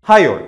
hi all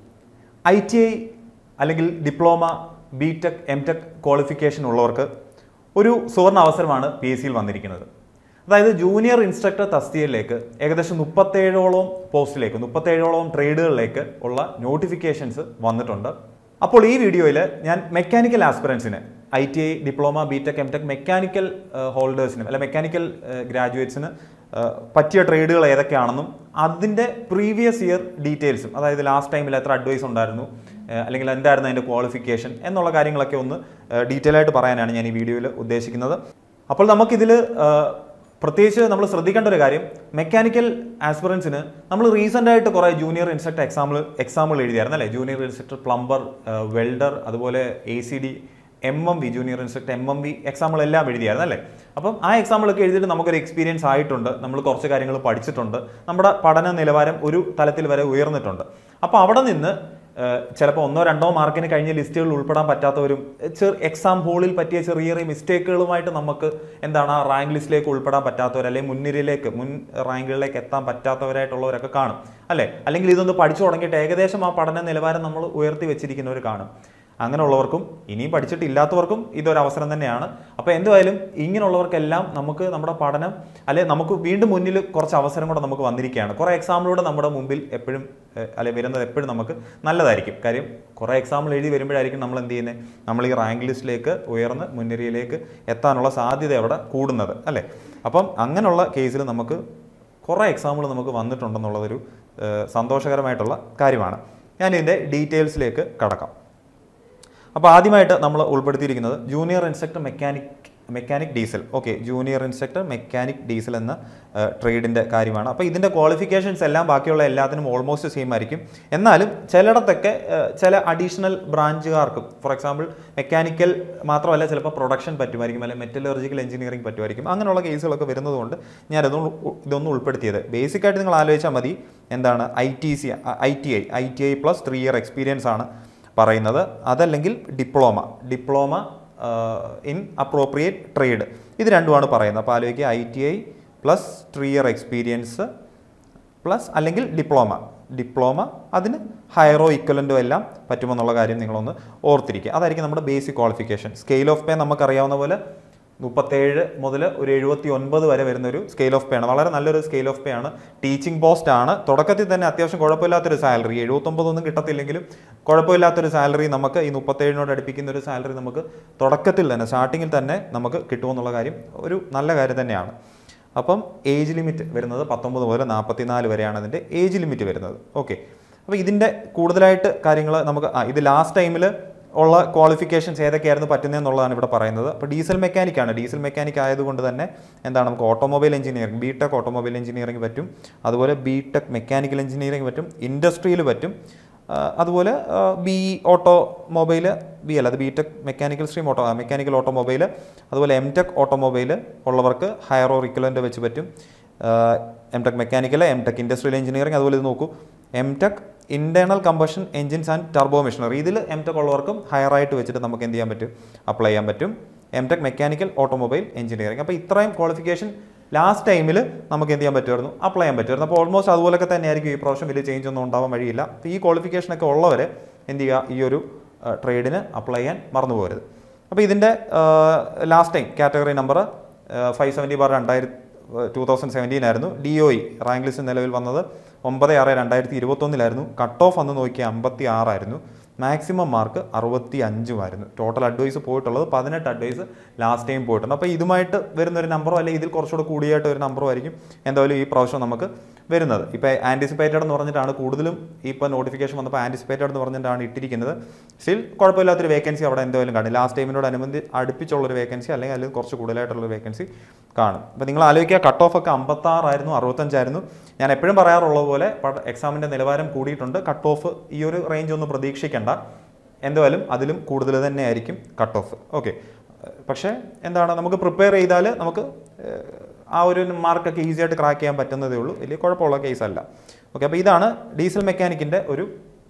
I T I അല്ലെങ്കിൽ diploma B tech M tech qualification ഉള്ളവർക്ക് ഒരു സുവർണ അവസരമാണ് പി എസ് സിയിൽ വന്നിരിക്കുന്നത് അതായത് ജൂനിയർ ഇൻസ്ട്രക്ടർ തസ്തികയിലേക്ക് ഏകദേശം മുപ്പത്തേഴോളം പോസ്റ്റിലേക്ക് മുപ്പത്തേഴോളം ട്രേഡുകളിലേക്ക് ഉള്ള നോട്ടിഫിക്കേഷൻസ് വന്നിട്ടുണ്ട് അപ്പോൾ ഈ വീഡിയോയിൽ ഞാൻ മെക്കാനിക്കൽ ആസ്പിറൻസിന് I T I diploma B tech M tech mechanical ഹോൾഡേഴ്സിനും അല്ലെ മെക്കാനിക്കൽ ഗ്രാജുവേറ്റ്സിന് പറ്റിയ ട്രേഡുകൾ ഏതൊക്കെയാണെന്നും അതിൻ്റെ പ്രീവിയസ് ഇയർ ഡീറ്റെയിൽസും അതായത് ലാസ്റ്റ് ടൈമിൽ എത്ര അഡ്വൈസ് ഉണ്ടായിരുന്നു ഏഹ് അല്ലെങ്കിൽ എന്തായിരുന്നു അതിൻ്റെ ക്വാളിഫിക്കേഷൻ എന്നുള്ള കാര്യങ്ങളൊക്കെ ഒന്ന് ഡീറ്റെയിൽ ആയിട്ട് പറയാനാണ് ഞാൻ ഈ വീഡിയോയിൽ ഉദ്ദേശിക്കുന്നത് അപ്പോൾ നമുക്കിതിൽ പ്രത്യേകിച്ച് നമ്മൾ ശ്രദ്ധിക്കേണ്ട ഒരു കാര്യം മെക്കാനിക്കൽ ആസ്പിറൻസിന് നമ്മൾ റീസെൻ്റ് ആയിട്ട് കുറേ ജൂനിയർ ഇൻസ്ട്രക്ടർ എക്സാമ്പിൾ എക്സാമ്പിൾ എഴുതിയായിരുന്നു അല്ലേ ജൂനിയർ ഇൻസ്ട്രക്ടർ പ്ലംബർ വെൽഡർ അതുപോലെ A C D M M V junior instructor M M V example എല്ലാം എഴുതിയായിരുന്നു അല്ലേ അപ്പം ആ എക്സാമ്പിളൊക്കെ എഴുതിയിട്ട് നമുക്കൊരു എക്സ്പീരിയൻസ് ആയിട്ടുണ്ട് നമ്മൾ കുറച്ച് കാര്യങ്ങൾ പഠിച്ചിട്ടുണ്ട് നമ്മുടെ പഠന നിലവാരം ഒരു തലത്തിൽ വരെ ഉയർന്നിട്ടുണ്ട് അപ്പോൾ അവിടെ നിന്ന് ചിലപ്പോൾ ഒന്നോ രണ്ടോ മാർക്കിന് കഴിഞ്ഞ ലിസ്റ്റുകളിൽ ഉൾപ്പെടാൻ പറ്റാത്തവരും ചെറു എക്സാം ഹോളിൽ പറ്റിയ ചെറിയ ചെറിയ മിസ്റ്റേക്കുകളുമായിട്ട് നമുക്ക് എന്താണ് ആ റാങ്ക് ലിസ്റ്റിലേക്ക് ഉൾപ്പെടാൻ പറ്റാത്തവർ അല്ലെങ്കിൽ മുൻനിരയിലേക്ക് മുൻ റാങ്കുകളിലേക്ക് എത്താൻ പറ്റാത്തവരായിട്ടുള്ളവരൊക്കെ കാണും അല്ലേ അല്ലെങ്കിൽ ഇതൊന്ന് പഠിച്ചു തുടങ്ങിയിട്ട് ഏകദേശം ആ പഠന നിലവാരം നമ്മൾ ഉയർത്തി വെച്ചിരിക്കുന്നവർ കാണും അങ്ങനെയുള്ളവർക്കും ഇനിയും പഠിച്ചിട്ടില്ലാത്തവർക്കും ഇതൊരു അവസരം തന്നെയാണ് അപ്പോൾ എന്തായാലും ഇങ്ങനെയുള്ളവർക്കെല്ലാം നമുക്ക് നമ്മുടെ പഠനം അല്ലെ നമുക്ക് വീണ്ടും മുന്നിൽ കുറച്ച് അവസരം കൂടെ നമുക്ക് വന്നിരിക്കുകയാണ് കുറേ എക്സാമിലൂടെ നമ്മുടെ മുമ്പിൽ എപ്പോഴും ഏഹ്, അല്ലെ വരുന്നത് എപ്പോഴും നമുക്ക് നല്ലതായിരിക്കും കാര്യം കുറേ എക്സാമ്പിൾ എഴുതി വരുമ്പോഴായിരിക്കും നമ്മൾ എന്ത് ചെയ്യുന്നത് നമ്മൾ ഈ റാങ്ക് ലിസ്റ്റിലേക്ക് ഉയർന്ന് മുൻനിരയിലേക്ക് എത്താനുള്ള സാധ്യത അവിടെ കൂടുന്നത് അല്ലേ അപ്പം അങ്ങനെയുള്ള കേസിൽ നമുക്ക് കുറേ എക്സാമ്പിൾ നമുക്ക് വന്നിട്ടുണ്ടെന്നുള്ളതൊരു ഏഹ്, സന്തോഷകരമായിട്ടുള്ള കാര്യമാണ് ഞാൻ ഇതിൻ്റെ ഡീറ്റെയിൽസിലേക്ക് കടക്കാം അപ്പോൾ ആദ്യമായിട്ട് നമ്മൾ ഉൾപ്പെടുത്തിയിരിക്കുന്നത് junior instructor mechanic mechanic diesel okay junior instructor mechanic diesel എന്ന ട്രേഡിൻ്റെ കാര്യമാണ് അപ്പോൾ ഇതിൻ്റെ ക്വാളിഫിക്കേഷൻസ് എല്ലാം ബാക്കിയുള്ള എല്ലാത്തിനും ഓൾമോസ്റ്റ് സെയിം ആയിരിക്കും എന്നാലും ചിലയിടത്തൊക്കെ ഏഹ്, ചില അഡീഷണൽ ബ്രാഞ്ചുകാർക്കും ഫോർ എക്സാമ്പിൾ മെക്കാനിക്കൽ മാത്രമല്ല ചിലപ്പോൾ പ്രൊഡക്ഷൻ പറ്റുമായിരിക്കും അല്ലെങ്കിൽ മെറ്റലർജിക്കൽ എഞ്ചിനീയറിംഗ് പറ്റുമായിരിക്കും അങ്ങനെയുള്ള കേസുകളൊക്കെ വരുന്നതുകൊണ്ട് ഞാനതൊന്ന് ഉ- ഇതൊന്ന് ഉൾപ്പെടുത്തിയത് ബേസിക്കായിട്ട് നിങ്ങൾ ആലോചിച്ചാൽ മതി എന്താണ് I T C I T I I T I plus three year experience ആണ് പറയുന്നത് അതല്ലെങ്കിൽ diploma diploma in appropriate trade ഇത് രണ്ടുമാണ് പറയുന്നത് അപ്പോൾ ആലോചിക്കുക I T I plus three year experience plus അല്ലെങ്കിൽ ഡിപ്ലോമ ഡിപ്ലോമ അതിന് ഹയറോ ഇക്വലൻറ്റോ എല്ലാം പറ്റുമെന്നുള്ള കാര്യം നിങ്ങളൊന്ന് ഓർത്തിരിക്കുക അതായിരിക്കും നമ്മുടെ basic qualification scale of pay നമുക്കറിയാവുന്ന പോലെ മുപ്പത്തേഴ് മുതൽ ഒരു എഴുപത്തി ഒൻപത് വരെ വരുന്ന ഒരു സ്കെയിൽ ഓഫ് പേ ആണ് വളരെ നല്ലൊരു സ്കെയിൽ ഓഫ് പേ ആണ് ടീച്ചിങ് പോസ്റ്റ് ആണ് തുടക്കത്തിൽ തന്നെ അത്യാവശ്യം കുഴപ്പമില്ലാത്തൊരു സാലറി എഴുപത്തൊമ്പതൊന്നും കിട്ടത്തില്ലെങ്കിലും കുഴപ്പമില്ലാത്തൊരു സാലറി നമുക്ക് ഈ മുപ്പത്തേഴിനോട് അടുപ്പിക്കുന്ന ഒരു സാലറി നമുക്ക് തുടക്കത്തിൽ തന്നെ സ്റ്റാർട്ടിങ്ങിൽ തന്നെ നമുക്ക് കിട്ടുമെന്നുള്ള കാര്യം ഒരു നല്ല കാര്യം തന്നെയാണ് അപ്പം ഏജ് ലിമിറ്റ് വരുന്നത് പത്തൊമ്പത് മുതൽ നാൽപ്പത്തിനാല് വരെയാണ് അതിൻ്റെ ഏജ് ലിമിറ്റ് വരുന്നത് ഓക്കെ അപ്പോൾ ഇതിൻ്റെ കൂടുതലായിട്ട് കാര്യങ്ങൾ നമുക്ക് ആ ഇത് ലാസ്റ്റ് ടൈമിൽ ഉള്ള ക്വാളിഫിക്കേഷൻസ് ഏതൊക്കെയായിരുന്നു പറ്റുന്നതെന്നുള്ളതാണ് ഇവിടെ പറയുന്നത് അപ്പോൾ ഡീസൽ മെക്കാനിക് ആണ് ഡീസൽ മെക്കാനിക് ആയതുകൊണ്ട് തന്നെ എന്താണ് നമുക്ക് automobile engineering B tech automobile engineering പറ്റും അതുപോലെ ബി ടെക് മെക്കാനിക്കൽ എഞ്ചിനീയറിംഗ് പറ്റും ഇൻഡസ്ട്രിയിൽ പറ്റും ആ, അതുപോലെ ബി ഓട്ടോമൊബൈൽ ബി അല്ല അത് B tech mechanical stream auto mechanical automobile അതുപോലെ എം ടെക് ഓട്ടോമൊബൈൽ ഉള്ളവർക്ക് ഹയറോ റിക്കുലൻ്റ് വെച്ച് പറ്റും M tech mechanical M tech industrial engineering അതുപോലെ ഇത് നോക്കൂ M tech internal combustion engines and turbo machinery ഇതിൽ എം ടെക് ഉള്ളവർക്കും ഹയർ ആയിട്ട് വെച്ചിട്ട് നമുക്ക് എന്ത് ചെയ്യാൻ പറ്റും അപ്ലൈ ചെയ്യാൻ പറ്റും M tech mechanical automobile engineering അപ്പോൾ ഇത്രയും ക്വാളിഫിക്കേഷൻ ലാസ്റ്റ് ടൈമിൽ നമുക്ക് എന്ത് ചെയ്യാൻ പറ്റുമായിരുന്നു അപ്ലൈ ചെയ്യാൻ പറ്റുമായിരുന്നു അപ്പോൾ ഓൾമോസ്റ്റ് അതുപോലൊക്കെ തന്നെ ആയിരിക്കും ഈ പ്രാവശ്യം വലിയ ചേഞ്ച് ഒന്നും ഉണ്ടാവാൻ വഴിയില്ല അപ്പോൾ ഈ ക്വാളിഫിക്കേഷനൊക്കെ ഉള്ളവർ എന്ത് ചെയ്യുക ഈ ഒരു ട്രേഡിന് അപ്ലൈ ചെയ്യാൻ മറന്നു പോകരുത് അപ്പോൾ ഇതിൻ്റെ last time category number five seventy bar രണ്ടായിരത്തി ടൂ തൗസൻഡ് സെവൻറ്റീൻ ആയിരുന്നു D O E rank list നിലവിൽ വന്നത് ഒമ്പത് ആറ് രണ്ടായിരത്തി ഇരുപത്തൊന്നിലായിരുന്നു കട്ട് ഓഫ് അന്ന് നോക്കിയ അമ്പത്തി ആറായിരുന്നു മാക്സിമം മാർക്ക് അറുപത്തി അഞ്ചുമായിരുന്നു ടോട്ടൽ അഡ്വൈസ് പോയിട്ടുള്ളത് പതിനെട്ട് അഡ്വൈസ് ലാസ്റ്റ് ടൈം പോയിട്ടുണ്ട് അപ്പോൾ ഇതുമായിട്ട് വരുന്ന ഒരു നമ്പറോ അല്ലെങ്കിൽ ഇതിൽ കുറച്ചുകൂടെ കൂടിയായിട്ട് ഒരു നമ്പറോ ആയിരിക്കും എന്തായാലും ഈ പ്രാവശ്യം നമുക്ക് വരുന്നത് ഇപ്പോൾ ആൻറ്റിസിപ്പേറ്റഡ് എന്ന് പറഞ്ഞിട്ടാണ് കൂടുതലും ഇപ്പോൾ നോട്ടിഫിക്കേഷൻ വന്നപ്പോൾ ആൻറ്റിസിപ്പേറ്റഡ് എന്ന് പറഞ്ഞിട്ടാണ് ഇട്ടിരിക്കുന്നത് സ്റ്റിൽ കുഴപ്പമില്ലാത്തൊരു വേക്കൻസി അവിടെ എന്തായാലും കാണും ലാസ്റ്റ് ടൈമിനോട് അനുബന്ധി അടുപ്പിച്ചുള്ളൊരു വേക്കൻസി അല്ലെങ്കിൽ അതിൽ കുറച്ച് കൂടുതലായിട്ടുള്ളൊരു വേക്കൻസി കാണും അപ്പോൾ നിങ്ങൾ ആലോചിക്കുക കട്ട് ഓഫ് ഒക്കെ അമ്പത്താറായിരുന്നു അറുപത്തഞ്ചായിരുന്നു ഞാൻ എപ്പോഴും പറയാറുള്ള പോലെ എക്സാമിൻ്റെ നിലവാരം കൂടിയിട്ടുണ്ട് കട്ട് ഓഫ് ഈ ഒരു റേഞ്ച് ഒന്നും പ്രതീക്ഷിക്കേണ്ട എന്തായാലും അതിലും കൂടുതൽ തന്നെ ആയിരിക്കും കട്ട് ഓഫ് ഓക്കെ പക്ഷേ എന്താണ് നമുക്ക് പ്രിപ്പയർ ചെയ്താൽ നമുക്ക് ഏഹ്, ആ ഒരു മാർക്കൊക്കെ ഈസി ആയിട്ട് ക്രാക്ക് ചെയ്യാൻ പറ്റുന്നതേ ഉള്ളൂ വലിയ കുഴപ്പമുള്ള കേസല്ല ഓക്കെ അപ്പോൾ ഇതാണ് ഡീസൽ മെക്കാനിക്കിൻ്റെ ഒരു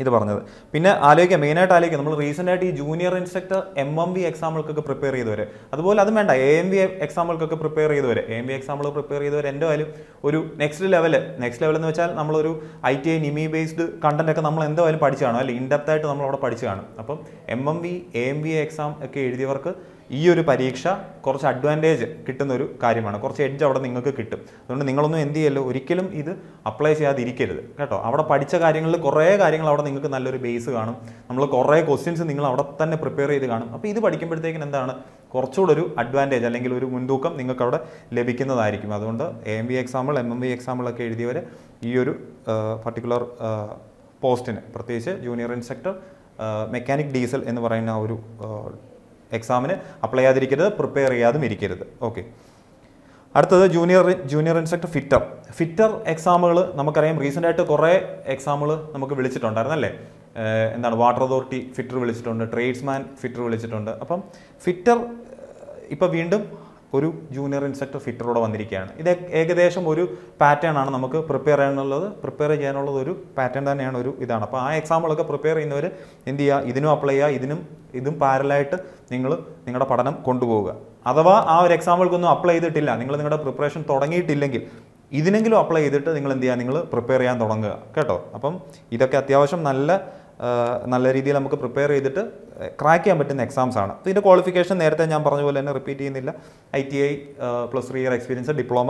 ഇത് പറഞ്ഞത് പിന്നെ ആലോചിക്കുക മെയിനായിട്ട് ആലോചിക്കുക നമ്മൾ റീസെൻ്റ് ആയിട്ട് ഈ junior instructor M M B എക്സാമുകൾക്കൊക്കെ പ്രിപ്പയർ ചെയ്തവരെ അതുപോലെ അതും വേണ്ട എ എം ബി എക്സാമുകൾക്കൊക്കെ പ്രിപ്പയർ ചെയ്തവരെ എ എം ബി എക്സാമുകൾ പ്രിപ്പയർ ചെയ്തവർ എൻ്റെ കാര്യം ഒരു നെക്സ്റ്റ് ലെവൽ നെക്സ്റ്റ് ലെവൽ എന്ന് വെച്ചാൽ നമ്മളൊരു ഐ ടി ഐ നിമി ബേസ്ഡ് കണ്ടന്റ് ഒക്കെ നമ്മൾ എന്തായാലും പഠിച്ചു കാണും അല്ലെ ഇൻഡെപ്ത് ആയിട്ട് നമ്മൾ അവിടെ പഠിച്ചു കാണും അപ്പം M M B A M B exam ഒക്കെ എഴുതിയവർക്ക് ഈ ഒരു പരീക്ഷ കുറച്ച് അഡ്വാൻറ്റേജ് കിട്ടുന്ന ഒരു കാര്യമാണ് കുറച്ച് എഡ്ജ് അവിടെ നിങ്ങൾക്ക് കിട്ടും അതുകൊണ്ട് നിങ്ങളൊന്നും എന്ത് ചെയ്യല്ലോ ഒരിക്കലും ഇത് അപ്ലൈ ചെയ്യാതിരിക്കരുത് കേട്ടോ അവിടെ പഠിച്ച കാര്യങ്ങളിൽ കുറേ കാര്യങ്ങൾ അവിടെ നിങ്ങൾക്ക് നല്ലൊരു ബേസ് കാണും നമ്മൾ കുറേ ക്വസ്റ്റ്യൻസ് നിങ്ങൾ അവിടെ തന്നെ പ്രിപ്പയർ ചെയ്ത് കാണും അപ്പോൾ ഇത് പഠിക്കുമ്പോഴത്തേക്കിന് എന്താണ് കുറച്ചുകൂടെ ഒരു അഡ്വാൻറ്റേജ് അല്ലെങ്കിൽ ഒരു മുൻതൂക്കം നിങ്ങൾക്ക് അവിടെ ലഭിക്കുന്നതായിരിക്കും അതുകൊണ്ട് A M B example M M B എക്സാമ്പിളൊക്കെ എഴുതിയവർ ഈ ഒരു പർട്ടിക്കുലർ പോസ്റ്റിന് പ്രത്യേകിച്ച് ജൂനിയർ ഇൻസ്ട്രക്ടർ മെക്കാനിക് ഡീസൽ എന്ന് പറയുന്ന ആ ഒരു എക്സാമിന് അപ്ലൈ ചെയ്യാതിരിക്കരുത് പ്രിപ്പയർ ചെയ്യാതും ഇരിക്കരുത് ഓക്കെ അടുത്തത് junior junior instructor fitter fitter എക്സാമുകൾ നമുക്കറിയാം റീസെൻ്റ് ആയിട്ട് കുറേ എക്സാമുകൾ നമുക്ക് വിളിച്ചിട്ടുണ്ടായിരുന്നല്ലേ ഏഹ് എന്താണ് വാട്ടർ അതോറിറ്റി ഫിറ്റർ വിളിച്ചിട്ടുണ്ട് ട്രേഡ്സ്മാൻ ഫിറ്റർ വിളിച്ചിട്ടുണ്ട് അപ്പം ഫിറ്റർ ഇപ്പോൾ വീണ്ടും ഒരു ജൂനിയർ ഇൻസ്ട്രക്ടർ ഫിറ്ററോടെ വന്നിരിക്കുകയാണ് ഇത് ഏകദേശം ഒരു പാറ്റേൺ ആണ് നമുക്ക് പ്രിപ്പയർ ചെയ്യാനുള്ളത് പ്രിപ്പയർ ചെയ്യാനുള്ളത് ഒരു പാറ്റേൺ തന്നെയാണ് ഒരു ഇതാണ് അപ്പോൾ ആ എക്സാമുകളൊക്കെ പ്രിപ്പയർ ചെയ്യുന്നവർ എന്ത് ചെയ്യുക ഇതിനും അപ്ലൈ ചെയ്യുക ഇതിനും ഇതും പാരലായിട്ട് നിങ്ങൾ നിങ്ങളുടെ പഠനം കൊണ്ടുപോവുക അഥവാ ആ ഒരു എക്സാമുകൾക്കൊന്നും അപ്ലൈ ചെയ്തിട്ടില്ല നിങ്ങൾ നിങ്ങളുടെ പ്രിപ്പറേഷൻ തുടങ്ങിയിട്ടില്ലെങ്കിൽ ഇതിനെങ്കിലും അപ്ലൈ ചെയ്തിട്ട് നിങ്ങൾ എന്ത് ചെയ്യുക നിങ്ങൾ പ്രിപ്പയർ ചെയ്യാൻ തുടങ്ങുക കേട്ടോ അപ്പം ഇതൊക്കെ അത്യാവശ്യം നല്ല ആ, നല്ല രീതിയിൽ നമുക്ക് പ്രിപ്പയർ ചെയ്തിട്ട് ക്രാക്ക് ചെയ്യാൻ പറ്റുന്ന എക്സാംസ് ആണ് ഇതിൻ്റെ ക്വാളിഫിക്കേഷൻ നേരത്തെ ഞാൻ പറഞ്ഞ പോലെ തന്നെ റിപ്പീറ്റ് ചെയ്യുന്നില്ല I T I plus three year experience diploma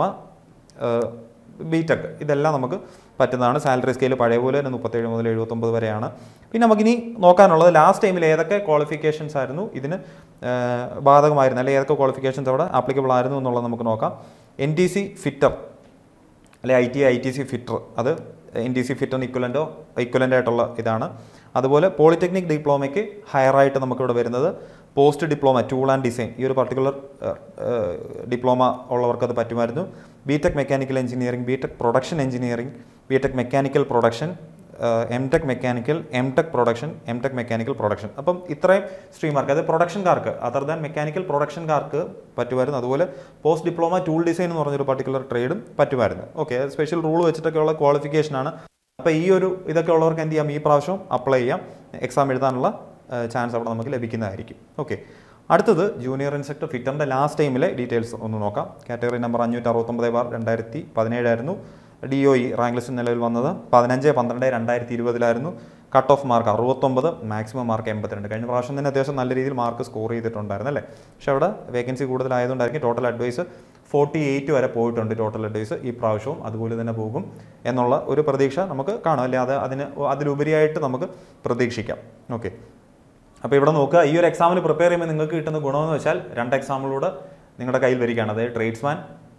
B tech ഇതെല്ലാം നമുക്ക് പറ്റുന്നതാണ് സാലറി സ്കെയിൽ പഴയ പോലെ തന്നെ മുപ്പത്തേഴ് മുതൽ എഴുപത്തൊമ്പത് വരെയാണ് പിന്നെ നമുക്കിനി നോക്കാനുള്ളത് ലാസ്റ്റ് ടൈമിൽ ഏതൊക്കെ ക്വാളിഫിക്കേഷൻസ് ആയിരുന്നു ഇതിന് ആ, ബാധകമായിരുന്നു അല്ലെങ്കിൽ ഏതൊക്കെ ക്വാളിഫിക്കേഷൻസ് അവിടെ ആപ്ലിക്കബിൾ ആയിരുന്നു എന്നുള്ളത് നമുക്ക് നോക്കാം എൻ ടി സി ഫിറ്റർ അല്ലെ I T I T C fitter അത് എൻ ടി സി ഫിറ്ററിന് ഇക്വലൻ്റോ ഇക്വലൻ്റ് ആയിട്ടുള്ള ഇതാണ് അതുപോലെ പോളിടെക്നിക് ഡിപ്ലോമയ്ക്ക് ഹയർ ആയിട്ട് നമുക്കിവിടെ വരുന്നത് post diploma tool and design ഈ ഒരു പർട്ടിക്കുലർ ഡിപ്ലോമ ഉള്ളവർക്ക് അത് പറ്റുമായിരുന്നു B tech mechanical engineering B tech production engineering B tech mechanical production M tech mechanical M tech production M tech mechanical production അപ്പം ഇത്രയും സ്ട്രീമാർക്ക് അത് പ്രൊഡക്ഷൻകാർക്ക് അതർ ദാൻ മെക്കാനിക്കൽ പ്രൊഡക്ഷൻകാർക്ക് പറ്റുമായിരുന്നു അതുപോലെ പോസ്റ്റ് ഡിപ്ലോമ ടൂൾ ഡിസൈൻ എന്ന് പറഞ്ഞൊരു പർട്ടിക്കുലർ ട്രേഡും പറ്റുമായിരുന്നു ഓക്കെ സ്പെഷ്യൽ റൂൾ വെച്ചിട്ടൊക്കെയുള്ള ക്വാളിഫിക്കേഷനാണ് അപ്പോൾ ഈ ഒരു ഇതൊക്കെ ഉള്ളവർക്ക് എന്ത് ചെയ്യാം ഈ പ്രാവശ്യം അപ്ലൈ ചെയ്യാം എക്സാം എഴുതാനുള്ള ചാൻസ് അവിടെ നമുക്ക് ലഭിക്കുന്നതായിരിക്കും ഓക്കെ അടുത്തത് ജൂനിയർ ഇൻസ്ട്രക്ടർ ഫിറ്ററിൻ്റെ ലാസ്റ്റ് ടൈമിലെ ഡീറ്റെയിൽസ് ഒന്ന് നോക്കാം കാറ്റഗറി നമ്പർ അഞ്ഞൂറ്റി അറുപത്തൊമ്പത് ബാർ രണ്ടായിരത്തി പതിനേഴായിരുന്നു D O E rank list നിലവിൽ വന്നത് പതിനഞ്ച് പന്ത്രണ്ട് രണ്ടായിരത്തി ഇരുപതിലായിരുന്നു കട്ട് ഓഫ് മാർക്ക് അറുപത്തൊമ്പത് മാക്സിമം മാർക്ക് എൺപത്തിരണ്ട് കഴിഞ്ഞ പ്രാവശ്യം തന്നെ അത്യാവശ്യം നല്ല രീതിയിൽ മാർക്ക് സ്കോർ ചെയ്തിട്ടുണ്ടായിരുന്നു അല്ലേ പക്ഷെ അവിടെ വേക്കൻസി കൂടുതലായതുകൊണ്ടായിരിക്കും ടോട്ടൽ അഡ്വൈസ് ഫോർട്ടി എയ്റ്റ് വരെ പോയിട്ടുണ്ട് ടോട്ടൽ അഡ്വൈസ് ഈ പ്രാവശ്യവും അതുപോലെ തന്നെ പോകും എന്നുള്ള ഒരു പ്രതീക്ഷ നമുക്ക് കാണാം അല്ലെ അത് അതിന് അതിലുപരിയായിട്ട് നമുക്ക് പ്രതീക്ഷിക്കാം ഓക്കെ അപ്പോൾ ഇവിടെ നോക്കുക ഈ ഒരു എക്സാമിന് പ്രിപ്പയർ ചെയ്യുമ്പോൾ നിങ്ങൾക്ക് കിട്ടുന്ന ഗുണമെന്ന് വെച്ചാൽ രണ്ട് എക്സാമിലൂടെ നിങ്ങളുടെ കയ്യിൽ വരികയാണ് അതായത് ട്രേഡ്സ്മാൻ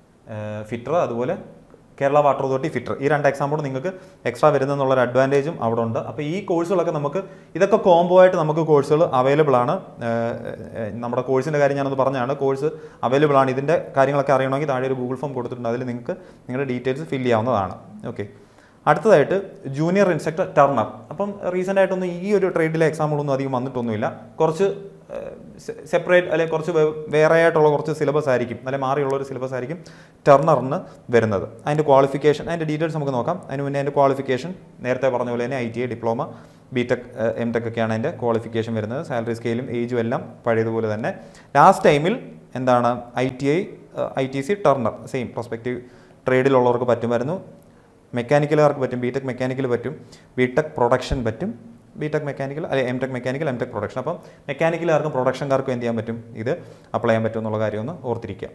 ഫിറ്റർ അതുപോലെ കേരള വാട്ടർ അതോറിറ്റി ഫിറ്റർ ഈ രണ്ട് എക്സാം കൂടെ നിങ്ങൾക്ക് എക്സ്ട്രാ വരുന്നെന്നുള്ള ഒരു അഡ്വാൻറ്റേജും അവിടെ ഉണ്ട് അപ്പോൾ ഈ കോഴ്സുകളൊക്കെ നമുക്ക് ഇതൊക്കെ കോംബോ ആയിട്ട് നമുക്ക് കോഴ്സുകൾ അവൈലബിൾ ആണ് ഏഹ്, ഏഹ്, നമ്മുടെ കോഴ്സിൻ്റെ കാര്യം ഞാനൊന്ന് പറഞ്ഞാണ് കോഴ്സ് അവൈലബിൾ ആണ് ഇതിൻ്റെ കാര്യങ്ങളൊക്കെ അറിയണമെങ്കിൽ താഴെ ഒരു ഗൂഗിൾ ഫോം കൊടുത്തിട്ടുണ്ട് അതിൽ നിങ്ങൾക്ക് നിങ്ങളുടെ ഡീറ്റെയിൽസ് ഫില്ല് ചെയ്യാവുന്നതാണ് ഓക്കെ അടുത്തതായിട്ട് ജൂനിയർ ഇൻസ്ട്രക്ടർ ടർണർ അപ്പം റീസെൻ്റ് ആയിട്ടൊന്നും ഈ ഒരു ട്രേഡിലെ എക്സാമുകളൊന്നും അധികം വന്നിട്ടൊന്നുമില്ല കുറച്ച് സെപ്പറേറ്റ് അല്ലെങ്കിൽ കുറച്ച് വേ- വേറെ ആയിട്ടുള്ള കുറച്ച് സിലബസ് ആയിരിക്കും അല്ലെങ്കിൽ മാറിയുള്ള ഒരു സിലബസ് ആയിരിക്കും ടർണറിന് വരുന്നത് അതിൻ്റെ ക്വാളിഫിക്കേഷൻ അതിൻ്റെ ഡീറ്റെയിൽസ് നമുക്ക് നോക്കാം അതിന് മുന്നേ അതിൻ്റെ ക്വാളിഫിക്കേഷൻ നേരത്തെ പറഞ്ഞ പോലെ തന്നെ I T I diploma B tech M tech ഒക്കെയാണ് അതിൻ്റെ ക്വാളിഫിക്കേഷൻ വരുന്നത് സാലറി സ്കെയിലും ഏജും എല്ലാം പഴയതുപോലെ തന്നെ ലാസ്റ്റ് ടൈമിൽ എന്താണ് I T I I T C turner same prospective ട്രേഡിലുള്ളവർക്ക് പറ്റുമായിരുന്നു മെക്കാനിക്കലുകാർക്ക് പറ്റും ബി ടെക് മെക്കാനിക്കൽ പറ്റും ബി ടെക് പ്രൊഡക്ഷൻ പറ്റും ബി ടെക് മെക്കാനിക്കൽ അല്ലെ M tech mechanical M tech production അപ്പം മെക്കാനിക്കലുകാർക്കും പ്രൊഡക്ഷൻകാർക്കും എന്ത് ചെയ്യാൻ പറ്റും ഇത് അപ്ലൈ ചെയ്യാൻ പറ്റും എന്നുള്ള കാര്യം ഒന്ന് ഓർത്തിരിക്കുക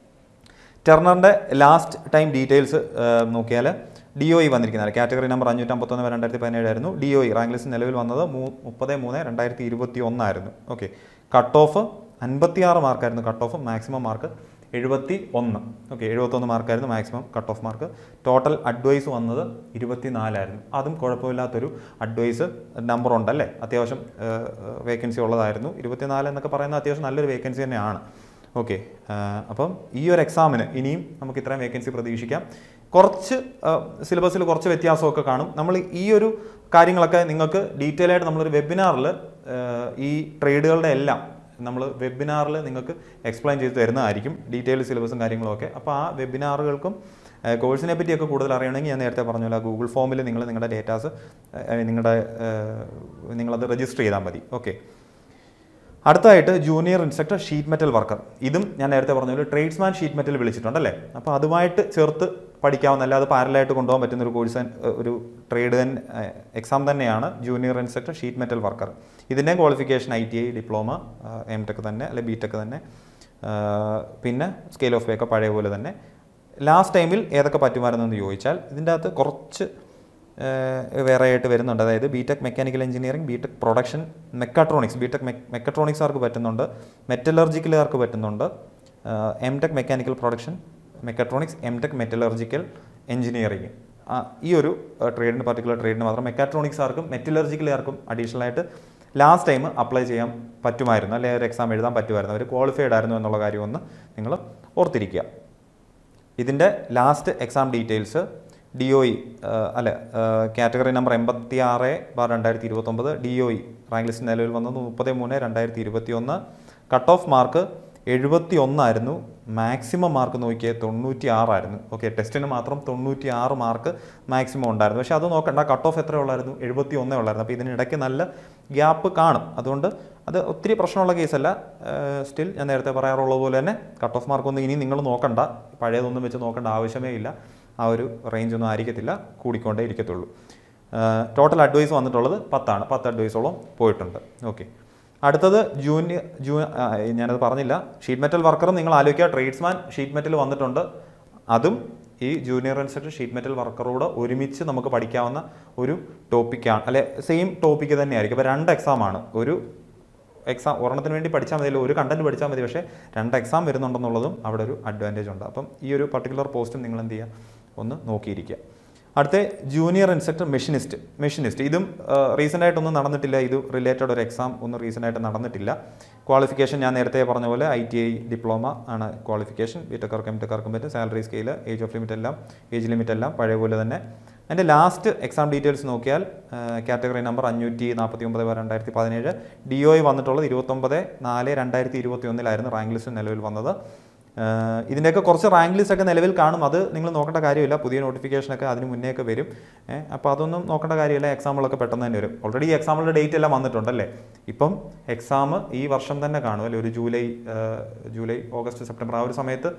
ടെർണറിൻ്റെ ലാസ്റ്റ് ടൈം ഡീറ്റെയിൽസ് നോക്കിയാൽ ഡി ഒ ഇ വന്നിരിക്കുന്നത് കാറ്റഗറി നമ്പർ അഞ്ഞൂറ്റമ്പത്തൊന്ന് രണ്ടായിരത്തി പതിനേഴായിരുന്നു D O E rank list നിലവിൽ വന്നത് മൂ മുപ്പത് മൂന്ന് രണ്ടായിരത്തി ഇരുപത്തി ഒന്നായിരുന്നു ഓക്കെ കട്ട് ഓഫ് അൻപത്തിയാറ് മാർക്കായിരുന്നു കട്ട് ഓഫ് മാക്സിമം മാർക്ക് എഴുപത്തി ഒന്ന് ഓക്കെ എഴുപത്തൊന്ന് മാർക്കായിരുന്നു maximum cut off mark total advise വന്നത് ഇരുപത്തി നാലായിരുന്നു അതും കുഴപ്പമില്ലാത്തൊരു അഡ്വൈസ് നമ്പർ ഉണ്ടല്ലേ അത്യാവശ്യം വേക്കൻസി ഉള്ളതായിരുന്നു ഇരുപത്തിനാല് എന്നൊക്കെ പറയുന്നത് അത്യാവശ്യം നല്ലൊരു വേക്കൻസി തന്നെയാണ് ഓക്കെ അപ്പം ഈ ഒരു എക്സാമിന് ഇനിയും നമുക്ക് ഇത്രയും വേക്കൻസി പ്രതീക്ഷിക്കാം കുറച്ച് സിലബസിൽ കുറച്ച് വ്യത്യാസമൊക്കെ കാണും നമ്മൾ ഈ ഒരു കാര്യങ്ങളൊക്കെ നിങ്ങൾക്ക് ഡീറ്റെയിൽ ആയിട്ട് നമ്മളൊരു വെബിനാറിൽ ഈ ട്രേഡുകളുടെ എല്ലാം നമ്മൾ വെബിനാറിൽ നിങ്ങൾക്ക് എക്സ്പ്ലെയിൻ ചെയ്ത് തരുന്നതായിരിക്കും ഡീറ്റെയിൽ സിലബസും കാര്യങ്ങളും ഒക്കെ അപ്പോൾ ആ വെബിനാറുകൾക്കും കോഴ്സിനെ പറ്റിയൊക്കെ കൂടുതൽ അറിയണമെങ്കിൽ ഞാൻ നേരത്തെ പറഞ്ഞ പോലെ ഗൂഗിൾ ഫോമിൽ നിങ്ങൾ നിങ്ങളുടെ ഡേറ്റാസ് നിങ്ങളുടെ ഏഹ്, നിങ്ങളത് രജിസ്റ്റർ ചെയ്താൽ മതി ഓക്കെ അടുത്തതായിട്ട് junior instructor sheet metal worker ഇതും ഞാൻ നേരത്തെ പറഞ്ഞ പോലെ ട്രേഡ്സ്മാൻ ഷീറ്റ് മെറ്റൽ വിളിച്ചിട്ടുണ്ടല്ലേ അപ്പോൾ അതുമായിട്ട് ചേർത്ത് പഠിക്കാവുന്ന അല്ലാതെ പാരലായിട്ട് കൊണ്ടുപോകാൻ പറ്റുന്ന ഒരു കോഴ്സ് ഒരു ട്രേഡ് എക്സാം തന്നെയാണ് junior instructor sheet metal worker ഇതിൻ്റെ qualification I T I diploma M tech തന്നെ അല്ലെ ബി ടെക് തന്നെ ആ, പിന്നെ സ്കെയിൽ ഓഫ് വേക്ക് പഴയ പോലെ തന്നെ ലാസ്റ്റ് ടൈമിൽ ഏതൊക്കെ പറ്റുമായിരുന്നെന്ന് ചോദിച്ചാൽ ഇതിൻ്റെ അകത്ത് കുറച്ച് ഏഹ് വേറെ ആയിട്ട് വരുന്നുണ്ട് അതായത് B tech mechanical engineering B tech production mechatronics B tech മെക്കട്രോണിക്സുകാർക്ക് പറ്റുന്നുണ്ട് മെറ്റലർജിക്കലുകാർക്ക് പറ്റുന്നുണ്ട് M tech mechanical production mechatronics M tech metallurgical engineering ഈ ഒരു ട്രേഡിന് പർട്ടിക്കുലർ ട്രേഡിന് മാത്രം മെക്കാട്രോണിക്സുകാർക്കും മെറ്റലർജിക്കലുകാർക്കും അഡീഷണൽ ആയിട്ട് ലാസ്റ്റ് ടൈം അപ്ലൈ ചെയ്യാൻ പറ്റുമായിരുന്നു അല്ലെങ്കിൽ ഒരു എക്സാം എഴുതാൻ പറ്റുമായിരുന്നു അവർ ക്വാളിഫൈഡ് ആയിരുന്നു എന്നുള്ള കാര്യം ഒന്ന് നിങ്ങൾ ഓർത്തിരിക്കുക ഇതിൻ്റെ last exam details D O E അല്ല കാറ്റഗറി നമ്പർ എൺപത്തി ആറ് ബാർ രണ്ടായിരത്തി ഇരുപത്തൊമ്പത് D O E rank list നിലവിൽ വന്നത് മുപ്പത് മൂന്ന് രണ്ടായിരത്തി ഇരുപത്തി ഒന്ന് കട്ട് ഓഫ് മാർക്ക് എഴുപത്തി ഒന്നായിരുന്നു മാക്സിമം മാർക്ക് നോക്കിയത് തൊണ്ണൂറ്റി ആറായിരുന്നു ഓക്കെ ടെസ്റ്റിന് മാത്രം തൊണ്ണൂറ്റി ആറ് മാർക്ക് മാക്സിമം ഉണ്ടായിരുന്നു പക്ഷേ അത് നോക്കണ്ട കട്ട് ഓഫ് എത്ര ഉള്ളായിരുന്നു എഴുപത്തി ഒന്നേ ഉള്ളായിരുന്നു അപ്പോൾ ഇതിനിടയ്ക്ക് നല്ല ഗ്യാപ്പ് കാണും അതുകൊണ്ട് അത് ഒത്തിരി പ്രശ്നമുള്ള കേസല്ല സ്റ്റിൽ ഞാൻ നേരത്തെ പറയാറുള്ളത് പോലെ തന്നെ കട്ട് ഓഫ് മാർക്കൊന്നും ഇനി നിങ്ങൾ നോക്കണ്ട പഴയതൊന്നും വെച്ച് നോക്കേണ്ട ആവശ്യമേ ഇല്ല ആ ഒരു റേഞ്ച് ഒന്നും ആയിരിക്കത്തില്ല കൂടിക്കൊണ്ടേ ഇരിക്കത്തുള്ളൂ ടോട്ടൽ അഡ്വൈസ് വന്നിട്ടുള്ളത് പത്താണ് പത്ത് അഡ്വൈസോളം പോയിട്ടുണ്ട് ഓക്കെ അടുത്തത് ജൂനിയർ ജൂ ആ, ഞാനത് പറഞ്ഞില്ല ഷീറ്റ് മെറ്റൽ വർക്കറും നിങ്ങൾ ആലോചിക്കുക ട്രേഡ്സ്മാൻ ഷീറ്റ് മെറ്റൽ വന്നിട്ടുണ്ട് അതും ഈ ജൂനിയർ ഇൻസ്ട്രക്ടർ ഷീറ്റ് മെറ്റൽ വർക്കറോട് ഒരുമിച്ച് നമുക്ക് പഠിക്കാവുന്ന ഒരു ടോപ്പിക്കാണ് അല്ലെ സെയിം ടോപ്പിക്ക് തന്നെയായിരിക്കും അപ്പോൾ രണ്ട് എക്സാമാണ് ഒരു എക്സാം ഒരെണ്ണത്തിന് വേണ്ടി പഠിച്ചാൽ മതി ഒരു കണ്ടന്റ് പഠിച്ചാൽ മതി പക്ഷേ രണ്ട് എക്സാം വരുന്നുണ്ടെന്നുള്ളതും അവിടെ ഒരു അഡ്വാൻറ്റേജ് ഉണ്ട് അപ്പം ഈ ഒരു പർട്ടിക്കുലർ പോസ്റ്റും നിങ്ങൾ എന്ത് ചെയ്യുക ഒന്ന് നോക്കിയിരിക്കുക അടുത്ത ജൂനിയർ ഇൻസ്ട്രക്ടർ മെഷീനിസ്റ്റ് മെഷീനിസ്റ്റ് ഇതും റീസെൻ്റ് ആയിട്ടൊന്നും നടന്നിട്ടില്ല ഇത് റിലേറ്റഡ് ഒരു എക്സാം ഒന്നും റീസെൻ്റ് ആയിട്ട് നടന്നിട്ടില്ല ക്വാളിഫിക്കേഷൻ ഞാൻ നേരത്തെ പറഞ്ഞ പോലെ ഐ ടി ഐ ഡിപ്ലോമ ആണ് ക്വാളിഫിക്കേഷൻ ബിടെക്കാർക്കും എംടെക്കാർക്കും പറ്റും salary scale age of limit എല്ലാം ഏജ് ലിമിറ്റ് എല്ലാം പഴയ പോലെ തന്നെ അതിൻ്റെ ലാസ്റ്റ് എക്സാം ഡീറ്റെയിൽസ് നോക്കിയാൽ കാറ്റഗറി നമ്പർ അഞ്ഞൂറ്റി നാൽപ്പത്തി ഒമ്പത് രണ്ടായിരത്തി പതിനേഴ് ഡി ഒ വന്നിട്ടുള്ളത് ഇരുപത്തൊമ്പത് നാല് രണ്ടായിരത്തി ഇരുപത്തി ഒന്നിലായിരുന്നു റാങ്ക് ലിസ്റ്റ് നിലവിൽ വന്നത് ആഹ് ഇതിൻ്റെയൊക്കെ കുറച്ച് റാങ്ക് ലിസ്റ്റ് ഒക്കെ നിലവിൽ കാണും അത് നിങ്ങൾ നോക്കേണ്ട കാര്യമില്ല പുതിയ നോട്ടിഫിക്കേഷനൊക്കെ അതിന് മുന്നേ ഒക്കെ വരും ഏഹ് അപ്പോൾ അതൊന്നും നോക്കേണ്ട കാര്യമില്ല എക്സാമുകളൊക്കെ പെട്ടെന്ന് തന്നെ വരും ഓൾറെഡി ഈ എക്സാമുകളുടെ ഡേറ്റ് എല്ലാം വന്നിട്ടുണ്ടല്ലേ ഇപ്പം എക്സാം ഈ വർഷം തന്നെ കാണും അല്ലേ ഒരു ജൂലൈ ആഹ് ജൂലൈ ഓഗസ്റ്റ് സെപ്റ്റംബർ ആ ഒരു സമയത്ത്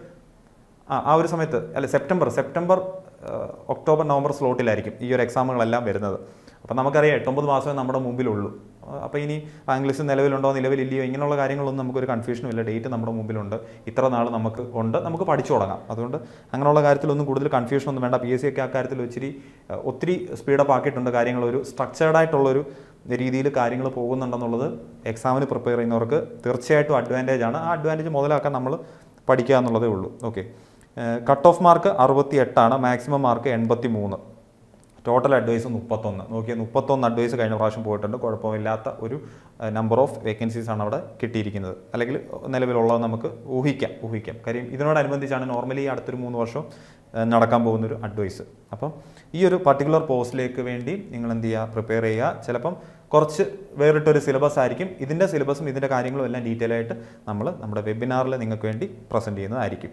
ആ ആ ഒരു സമയത്ത് അല്ല സെപ്റ്റംബർ സെപ്റ്റംബർ ആഹ് ഒക്ടോബർ നവംബർ സ്ലോട്ടിലായിരിക്കും ഈ ഒരു എക്സാമുകളെല്ലാം വരുന്നത് അപ്പോൾ നമുക്കറിയാം എട്ടൊമ്പത് മാസമേ നമ്മുടെ മുമ്പിലുള്ളൂ അപ്പോൾ ഇനി റാങ്ക് ലിസ്റ്റ് നിലവിലുണ്ടോ നിലവിലില്ലയോ ഇങ്ങനെയുള്ള കാര്യങ്ങളൊന്നും നമുക്കൊരു കൺഫ്യൂഷനും ഇല്ല ഡേറ്റ് നമ്മുടെ മുമ്പിലുണ്ട് ഇത്ര നാൾ നമുക്ക് ഉണ്ട് നമുക്ക് പഠിച്ചു തുടങ്ങാം അതുകൊണ്ട് അങ്ങനെയുള്ള കാര്യത്തിലൊന്നും കൂടുതൽ കൺഫ്യൂഷൻ ഒന്നും വേണ്ട പി എസ് സി ഒക്കെ ആ കാര്യത്തിൽ ഒത്തിരി അഹ് ഒത്തിരി സ്പീഡപ്പ് ആക്കിയിട്ടുണ്ട് കാര്യങ്ങൾ ഒരു സ്ട്രക്ചേർഡ് ആയിട്ടുള്ളൊരു രീതിയിൽ കാര്യങ്ങൾ പോകുന്നുണ്ടെന്നുള്ളത് എക്സാമിന് പ്രിപ്പയർ ചെയ്യുന്നവർക്ക് തീർച്ചയായിട്ടും അഡ്വാൻറ്റേജ് ആണ് ആ അഡ്വാൻറ്റേജ് മുതലാക്കാൻ നമ്മൾ പഠിക്കുക എന്നുള്ളതേ ഉള്ളൂ ഓക്കെ കട്ട് ഓഫ് മാർക്ക് അറുപത്തി എട്ടാണ് മാക്സിമം മാർക്ക് എൺപത്തി മൂന്ന് ടോട്ടൽ അഡ്വൈസ് മുപ്പത്തൊന്ന് നോക്കിയാൽ മുപ്പത്തൊന്ന് അഡ്വൈസ് കഴിഞ്ഞ പ്രാവശ്യം പോയിട്ടുണ്ട് കുഴപ്പമില്ലാത്ത ഒരു നമ്പർ ഓഫ് വേക്കൻസീസ് ആണ് അവിടെ കിട്ടിയിരിക്കുന്നത് അല്ലെങ്കിൽ നിലവിലുള്ളത് നമുക്ക് ഊഹിക്കാം ഊഹിക്കാം കാര്യം ഇതിനോടനുബന്ധിച്ചാണ് നോർമലി അടുത്തൊരു മൂന്ന് വർഷം ഏഹ്, നടക്കാൻ പോകുന്നൊരു അഡ്വൈസ് അപ്പം ഈ ഒരു പർട്ടിക്കുലർ പോസ്റ്റിലേക്ക് വേണ്ടി നിങ്ങൾ എന്ത് ചെയ്യുക പ്രിപ്പയർ ചെയ്യുക ചിലപ്പം കുറച്ച് വേറിട്ടൊരു സിലബസ് ആയിരിക്കും ഇതിൻ്റെ സിലബസും ഇതിൻ്റെ കാര്യങ്ങളും എല്ലാം ഡീറ്റെയിൽ ആയിട്ട് നമ്മൾ നമ്മുടെ വെബിനാറിൽ നിങ്ങൾക്ക് വേണ്ടി പ്രസൻറ്റ് ചെയ്യുന്നതായിരിക്കും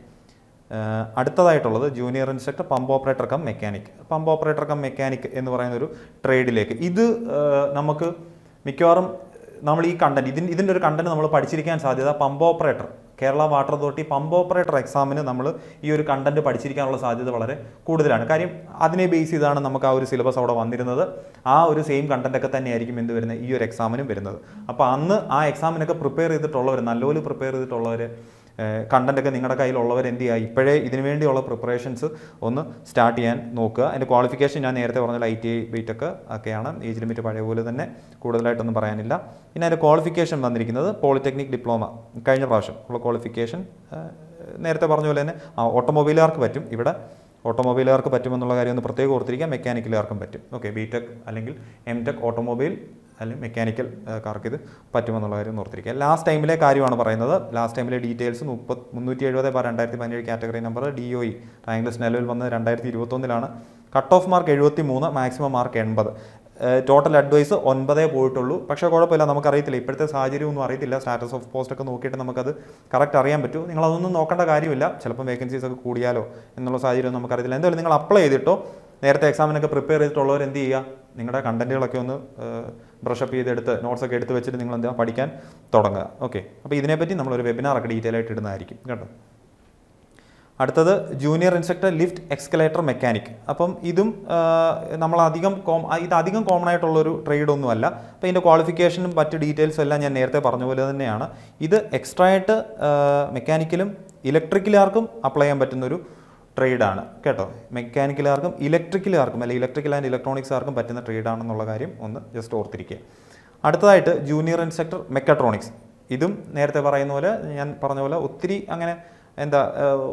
ഏഹ് അടുത്തതായിട്ടുള്ളത് junior instructor pump operator cum mechanic pump operator cum mechanic എന്ന് പറയുന്ന ഒരു ട്രേഡിലേക്ക് ഇത് ഏഹ് നമുക്ക് മിക്കവാറും നമ്മൾ ഈ കണ്ടന്റ് ഇതിന് ഇതിൻ്റെ ഒരു കണ്ടന്റ് നമ്മൾ പഠിച്ചിരിക്കാൻ സാധ്യത pump operator Kerala water authority pump operator എക്സാമിന് നമ്മൾ ഈ ഒരു കണ്ടന്റ് പഠിച്ചിരിക്കാനുള്ള സാധ്യത വളരെ കൂടുതലാണ് കാര്യം അതിനെ ബേസ് ചെയ്താണ് നമുക്ക് ആ ഒരു സിലബസ് അവിടെ വന്നിരുന്നത് ആ ഒരു സെയിം കണ്ടന്റ് ഒക്കെ തന്നെയായിരിക്കും എന്ത് വരുന്നത് ഈ ഒരു എക്സാമിനും വരുന്നത് അപ്പോൾ അന്ന് ആ എക്സാമിനൊക്കെ പ്രിപ്പയർ ചെയ്തിട്ടുള്ളവർ നല്ലപോലെ പ്രിപ്പയർ ചെയ്തിട്ടുള്ളവർ കണ്ടന്റ് ഒക്കെ നിങ്ങളുടെ കയ്യിലുള്ളവർ എന്ത് ചെയ്യുക ഇപ്പോഴേ ഇതിനു വേണ്ടിയുള്ള പ്രിപ്പറേഷൻസ് ഒന്ന് സ്റ്റാർട്ട് ചെയ്യാൻ നോക്കുക അതിൻ്റെ ക്വാളിഫിക്കേഷൻ ഞാൻ നേരത്തെ പറഞ്ഞ ഐ ടി ഐ ബിടെക് ഒക്കെയാണ് ഏജ് ലിമിറ്റ് പഴയ പോലെ തന്നെ കൂടുതലായിട്ടൊന്നും പറയാനില്ല പിന്നെ അതിൻ്റെ ക്വാളിഫിക്കേഷൻ വന്നിരിക്കുന്നത് പോളിടെക്നിക് ഡിപ്ലോമ കഴിഞ്ഞ പ്രാവശ്യം ഉള്ള ക്വാളിഫിക്കേഷൻ നേരത്തെ പറഞ്ഞ പോലെ തന്നെ ഓട്ടോമൊബൈലുകാർക്ക് പറ്റും ഇവിടെ ഓട്ടോമൊബൈലുകാർക്ക് പറ്റുമെന്നുള്ള കാര്യം ഒന്ന് പ്രത്യേകം ഓർത്തിരിക്കാം മെക്കാനിക്കലുകാർക്കും പറ്റും ഓക്കെ ബി ടെക് അല്ലെങ്കിൽ എം ടെക് ഓട്ടോമൊബൈൽ അല്ലെങ്കിൽ മെക്കാനിക്കൽ കാർക്ക് ഇത് പറ്റുമെന്നുള്ള കാര്യം ഒന്ന് ഓർത്തിരിക്കുക ലാസ്റ്റ് ടൈമിലെ കാര്യമാണ് പറയുന്നത് ലാസ്റ്റ് ടൈമിലെ ഡീറ്റെയിൽസ് മുപ്പത് മുന്നൂറ്റി എഴുപത് ബാർ രണ്ടായിരത്തി പതിനേഴ് category number D O E rank list നിലവിൽ വന്നത് രണ്ടായിരത്തി ഇരുപത്തൊന്നിലാണ് കട്ട് ഓഫ് മാർക്ക് എഴുപത്തി മൂന്ന് മാക്സിമം മാർക്ക് എൺപത് ടോട്ടൽ അഡ്വൈസ് ഒൻപതേ പോയിട്ടുള്ളൂ പക്ഷേ കുഴപ്പമില്ല നമുക്കറിയത്തില്ല ഇപ്പോഴത്തെ സാഹചര്യം ഒന്നും അറിയത്തില്ല സ്റ്റാറ്റസ് ഓഫ് പോസ്റ്റ് ഒക്കെ നോക്കിയിട്ട് നമുക്കത് കറക്റ്റ് അറിയാൻ പറ്റും നിങ്ങൾ അതൊന്നും നോക്കേണ്ട കാര്യമില്ല ചിലപ്പം വേക്കൻസീസ് ഒക്കെ കൂടിയാലോ എന്നുള്ള സാഹചര്യം നമുക്കറിയത്തില്ല എന്തായാലും നിങ്ങൾ അപ്ലൈ ചെയ്തിട്ടോ നേരത്തെ എക്സാമിനൊക്കെ പ്രിപ്പയർ ചെയ്തിട്ടുള്ളവർ എന്ത് ചെയ്യുക നിങ്ങളുടെ കണ്ടന്റുകളൊക്കെ ഒന്ന് ബ്രഷപ്പ് ചെയ്തെടുത്ത് നോട്ട്സ് ഒക്കെ എടുത്ത് വെച്ചിട്ട് നിങ്ങൾ എന്താ പഠിക്കാൻ തുടങ്ങുക ഓക്കെ അപ്പോൾ ഇതിനെപ്പറ്റി നമ്മളൊരു വെബിനാർ ഒക്കെ ഡീറ്റെയിൽ ആയിട്ട് ഇടുന്നതായിരിക്കും കേട്ടോ അടുത്തത് junior instructor lift escalator mechanic അപ്പം ഇതും ആ, നമ്മൾ അധികം കോം ആ, ഇത് അധികം കോമൺ ആയിട്ടുള്ളൊരു ട്രേഡ് ഒന്നുമല്ല അപ്പോൾ ഇതിൻ്റെ ക്വാളിഫിക്കേഷനും മറ്റ് ഡീറ്റെയിൽസും എല്ലാം ഞാൻ നേരത്തെ പറഞ്ഞ പോലെ തന്നെയാണ് ഇത് എക്സ്ട്രാ ആയിട്ട് മെക്കാനിക്കലും ഇലക്ട്രിക്കലുകാർക്കും അപ്ലൈ ചെയ്യാൻ പറ്റുന്നൊരു ട്രേഡാണ് കേട്ടോ മെക്കാനിക്കലുകാർക്കും ഇലക്ട്രിക്കലുകാർക്കും അല്ലെങ്കിൽ ഇലക്ട്രിക്കൽ ആൻഡ് ഇലക്ട്രോണിക്സുകാർക്കും പറ്റുന്ന ട്രേഡാണെന്നുള്ള കാര്യം ഒന്ന് ജസ്റ്റ് ഓർത്തിരിക്കുക അടുത്തതായിട്ട് ജൂനിയർ ഇൻസ്ട്രക്ടർ മെക്കാട്രോണിക്സ് ഇതും നേരത്തെ പറയുന്ന പോലെ ഞാൻ പറഞ്ഞ പോലെ ഒത്തിരി അങ്ങനെ എന്താ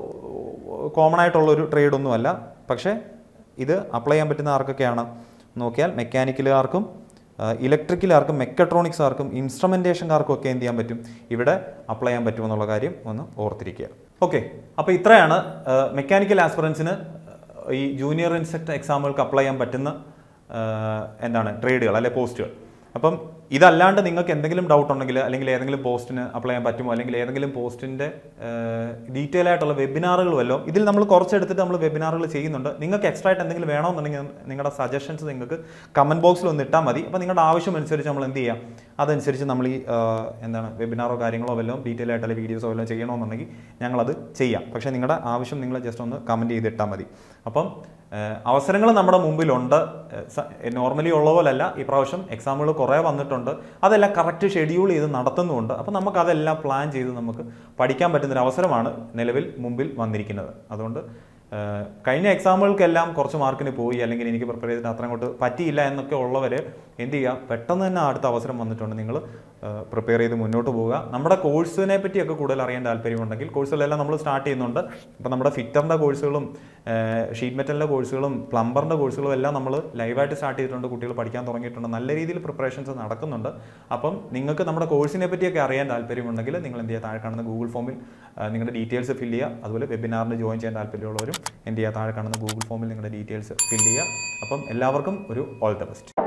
കോമൺ ആയിട്ടുള്ളൊരു ട്രേഡൊന്നുമല്ല പക്ഷേ ഇത് അപ്ലൈ ചെയ്യാൻ പറ്റുന്ന ആർക്കൊക്കെയാണ് നോക്കിയാൽ മെക്കാനിക്കലുകാർക്കും ഇലക്ട്രിക്കലുകാർക്കും മെക്കട്രോണിക്സുകാർക്കും ഇൻസ്ട്രുമെൻറ്റേഷൻകാർക്കും ഒക്കെ എന്ത് ചെയ്യാൻ പറ്റും ഇവിടെ അപ്ലൈ ചെയ്യാൻ പറ്റുമെന്നുള്ള കാര്യം ഒന്ന് ഓർത്തിരിക്കുക ഓക്കെ അപ്പോൾ ഇത്രയാണ് മെക്കാനിക്കൽ ആസ്പിറൻസിന് ഈ ജൂനിയർ ഇൻസ്ട്രക്ടർ എക്സാമുകൾക്ക് അപ്ലൈ ചെയ്യാൻ പറ്റുന്ന ആ, എന്താണ് ട്രേഡുകൾ അല്ലെ പോസ്റ്റുകൾ അപ്പം ഇതല്ലാണ്ട് നിങ്ങൾക്ക് എന്തെങ്കിലും ഡൗട്ട് ഉണ്ടെങ്കിൽ അല്ലെങ്കിൽ ഏതെങ്കിലും പോസ്റ്റിന് അപ്ലൈ ചെയ്യാൻ പറ്റുമോ അല്ലെങ്കിൽ ഏതെങ്കിലും പോസ്റ്റിൻ്റെ ഡീറ്റെയിൽ ആയിട്ടുള്ള വെബിനാറുകൾ വല്ലോ ഇതിൽ നമ്മൾ കുറച്ചെടുത്തിട്ട് നമ്മൾ വെബിനാറുകൾ ചെയ്യുന്നുണ്ട് നിങ്ങൾക്ക് എക്സ്ട്രാ ആയിട്ട് എന്തെങ്കിലും വേണമെന്നുണ്ടെങ്കിൽ നിങ്ങളുടെ സജഷൻസ് നിങ്ങൾക്ക് കമൻറ്റ് ബോക്സിൽ ഒന്ന് ഇട്ടാൽ മതി അപ്പോൾ നിങ്ങളുടെ ആവശ്യം അനുസരിച്ച് നമ്മൾ എന്ത് ചെയ്യാം അതനുസരിച്ച് നമ്മൾ ഈ ആ, എന്താണ് വെബിനാറോ കാര്യങ്ങളോ വല്ലതും ഡീറ്റെയിൽ ആയിട്ട് അല്ലെങ്കിൽ വീഡിയോസോ വല്ലതും ചെയ്യണമെന്നുണ്ടെങ്കിൽ ഞങ്ങളത് ചെയ്യാം പക്ഷേ നിങ്ങളുടെ ആവശ്യം നിങ്ങൾ ജസ്റ്റ് ഒന്ന് കമൻറ്റ് ചെയ്തിട്ടാൽ മതി അപ്പം അവസരങ്ങൾ നമ്മുടെ മുമ്പിലുണ്ട് നോർമലി ഉള്ള പോലല്ല ഈ പ്രാവശ്യം എക്സാമുകൾ കുറേ വന്നിട്ടുണ്ട് അതെല്ലാം കറക്റ്റ് ഷെഡ്യൂൾ ചെയ്ത് നടത്തുന്നുമുണ്ട് അപ്പോൾ നമുക്ക് അതെല്ലാം പ്ലാൻ ചെയ്ത് നമുക്ക് പഠിക്കാൻ പറ്റുന്നൊരു അവസരമാണ് നിലവിൽ മുമ്പിൽ വന്നിരിക്കുന്നത് അതുകൊണ്ട് ഏഹ്, കഴിഞ്ഞ എക്സാമുകൾക്കെല്ലാം കുറച്ച് മാർക്കിന് പോയി അല്ലെങ്കിൽ എനിക്ക് പ്രിപ്പയർ ചെയ്തിട്ട് അത്ര അങ്ങോട്ട് പറ്റിയില്ല എന്നൊക്കെ ഉള്ളവർ എന്ത് ചെയ്യുക പെട്ടെന്ന് തന്നെ അടുത്ത അവസരം വന്നിട്ടുണ്ട് നിങ്ങൾ പ്രിപ്പയർ ചെയ്ത് മുന്നോട്ട് പോവുക നമ്മുടെ കോഴ്സിനെ പറ്റിയൊക്കെ കൂടുതൽ അറിയാൻ താല്പര്യമുണ്ടെങ്കിൽ കോഴ്സുകളെല്ലാം നമ്മൾ സ്റ്റാർട്ട് ചെയ്യുന്നുണ്ട് അപ്പോൾ നമ്മുടെ ഫിറ്ററിൻ്റെ കോഴ്സുകളും ഷീറ്റ് മെറ്റലിൻ്റെ കോഴ്സുകളും പ്ലംബറിൻ്റെ കോഴ്സുകളും എല്ലാം നമ്മൾ ലൈവായിട്ട് സ്റ്റാർട്ട് ചെയ്തിട്ടുണ്ട് കുട്ടികൾ പഠിക്കാൻ തുടങ്ങിയിട്ടുണ്ട് നല്ല രീതിയിൽ പ്രിപ്പറേഷൻസ് നടക്കുന്നുണ്ട് അപ്പം നിങ്ങൾക്ക് നമ്മുടെ കോഴ്സിനെ പറ്റിയൊക്കെ അറിയാൻ താല്പര്യമുണ്ടെങ്കിൽ നിങ്ങൾ എന്ത് ചെയ്യുക താഴെ കാണുന്ന ഗൂഗിൾ ഫോമിൽ ആ, നിങ്ങളുടെ ഡീറ്റെയിൽസ് ഫില്ല് ചെയ്യുക അതുപോലെ വെബിനാറിന് ജോയിൻ ചെയ്യാൻ താല്പര്യമുള്ളവരും എന്ത് ചെയ്യുക താഴെ കാണുന്ന ഗൂഗിൾ ഫോമിൽ നിങ്ങളുടെ ഡീറ്റെയിൽസ് ഫില്ല് ചെയ്യുക അപ്പം എല്ലാവർക്കും ഒരു ഓൾ ദ ബെസ്റ്റ്